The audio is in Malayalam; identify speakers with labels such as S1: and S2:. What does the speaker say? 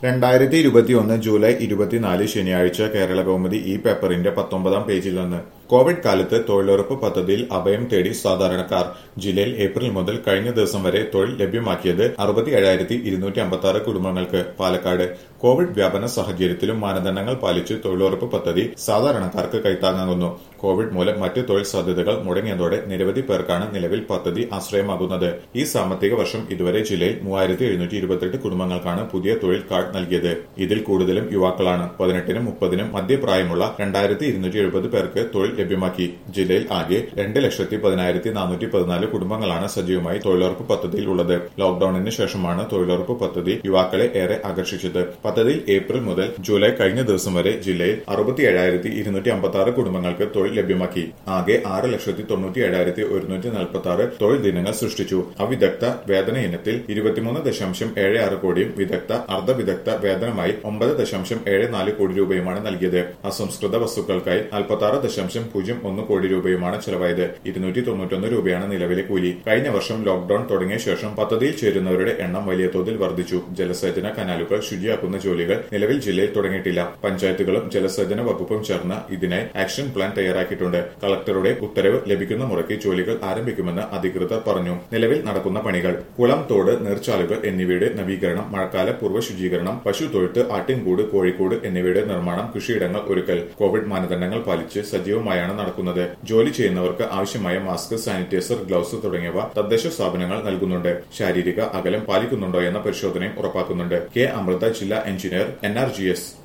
S1: രണ്ടായിരത്തി ഇരുപത്തിയൊന്ന് ജൂലൈ ഇരുപത്തിനാല് ശനിയാഴ്ച കേരള കൗമുദി ഈ പേപ്പറിന്റെ പത്തൊമ്പതാം പേജിൽ നിന്ന് കോവിഡ് കാലത്ത് തൊഴിലുറപ്പ് പദ്ധതിയിൽ അഭയം തേടി സാധാരണക്കാർ ജില്ലയിൽ ഏപ്രിൽ മുതൽ കഴിഞ്ഞ ദിവസം വരെ തൊഴിൽ ലഭ്യമാക്കിയത് അറുപത്തി ഏഴായിരത്തി ഇരുന്നൂറ്റി അമ്പത്തി ആറ് കുടുംബങ്ങൾക്ക് പാലക്കാട് കോവിഡ് വ്യാപന സാഹചര്യത്തിലും മാനദണ്ഡങ്ങൾ പാലിച്ച് തൊഴിലുറപ്പ് പദ്ധതി സാധാരണക്കാർക്ക് കൈത്താങ്ങാകുന്നു കോവിഡ് മൂലം മറ്റ് തൊഴിൽ സാധ്യതകൾ മുടങ്ങിയതോടെ നിരവധി പേർക്കാണ് നിലവിൽ പദ്ധതി ആശ്രയമാകുന്നത് ഈ സാമ്പത്തിക വർഷം ഇതുവരെ ജില്ലയിൽ മൂവായിരത്തി എഴുന്നൂറ്റി ഇരുപത്തെട്ട് കുടുംബങ്ങൾക്കാണ് പുതിയ തൊഴിൽ കാർഡ് നൽകിയത് ഇതിൽ കൂടുതലും യുവാക്കളാണ് പതിനെട്ടിനും മുപ്പതിനും മധ്യപ്രായമുള്ള രണ്ടായിരത്തി ഇരുന്നൂറ്റി എഴുപത് പേർക്ക് തൊഴിൽ ലഭ്യമാക്കി ജില്ലയിൽ ആകെ രണ്ട് ലക്ഷത്തി പതിനായിരത്തി നാനൂറ്റി പതിനാല് കുടുംബങ്ങളാണ് സജീവമായി തൊഴിലുറപ്പ് പദ്ധതിയിൽ ഉള്ളത് ലോക്ഡൌണിന് ശേഷമാണ് തൊഴിലുറപ്പ് പദ്ധതി യുവാക്കളെ ഏറെ ആകർഷിച്ചത് പദ്ധതിയിൽ ഏപ്രിൽ മുതൽ ജൂലൈ കഴിഞ്ഞ ദിവസം വരെ ജില്ലയിൽ അറുപത്തി ഏഴായിരത്തി ഇരുന്നൂറ്റി അമ്പത്തി ആറ് കുടുംബങ്ങൾക്ക് തൊഴിൽ ലഭ്യമാക്കി ആകെ ആറ് ലക്ഷത്തി തൊണ്ണൂറ്റി ഏഴായിരത്തി ഒരുന്നൂറ്റി നാൽപ്പത്തി ആറ് തൊഴിൽ ദിനങ്ങൾ സൃഷ്ടിച്ചു അവിദഗ്ധ വേതന ഇനത്തിൽ ഇരുപത്തിമൂന്ന് ദശാംശം ഏഴ് ആറ് കോടിയും വിദഗ്ധ അർദ്ധവിദഗ്ധ വേതനമായി ഒമ്പത് ദശാംശം ഏഴ് നാല് കോടി രൂപയുമാണ് നൽകിയത് അസംസ്കൃത വസ്തുക്കൾക്കായി നാൽപ്പത്തി ആറ് ദശാംശം പൂജ്യം ഒന്ന് കോടി രൂപയുമാണ് ചെലവായത് ഇരുന്നൂറ്റി തൊണ്ണൂറ്റൊന്ന് രൂപയാണ് നിലവിലെ കൂലി കഴിഞ്ഞ വർഷം ലോക്ഡൌൺ തുടങ്ങിയ ശേഷം പദ്ധതിയിൽ ചേരുന്നവരുടെ എണ്ണം വലിയ തോതിൽ വർദ്ധിച്ചു ജലസേചന കനാലുകൾ ശുചിയാക്കുന്ന ജോലികൾ നിലവിൽ ജില്ലയിൽ തുടങ്ങിയിട്ടില്ല പഞ്ചായത്തുകളും ജലസേചന വകുപ്പും ചേർന്ന് ഇതിനായി ആക്ഷൻ പ്ലാൻ തയ്യാറാക്കിയിട്ടുണ്ട് കളക്ടറുടെ ഉത്തരവ് ലഭിക്കുന്ന മുറയ്ക്ക് ജോലികൾ ആരംഭിക്കുമെന്ന് അധികൃതർ പറഞ്ഞു നിലവിൽ നടക്കുന്ന പണികൾ കുളം തോട് നീർച്ചാലുകൾ എന്നിവയുടെ നവീകരണം മഴക്കാല പൂർവ്വ ശുചീകരണം പശു തൊഴുത്ത് ആട്ടിൻകൂട് കോഴിക്കോട് എന്നിവയുടെ നിർമ്മാണം കൃഷിയിടങ്ങൾ ഒരുക്കൽ കോവിഡ് മാനദണ്ഡങ്ങൾ പാലിച്ച് സജീവമായാണ് നടക്കുന്നത് ജോലി ചെയ്യുന്നവർക്ക് ആവശ്യമായ മാസ്ക് സാനിറ്റൈസർ ഗ്ലൌസ് തുടങ്ങിയവ തദ്ദേശ സ്ഥാപനങ്ങൾ നൽകുന്നുണ്ട് ശാരീരിക അകലം പാലിക്കുന്നുണ്ടോ എന്ന പരിശോധനയും ഉറപ്പാക്കുന്നുണ്ട് കെ അമൃത ജില്ലാ engineer N R G S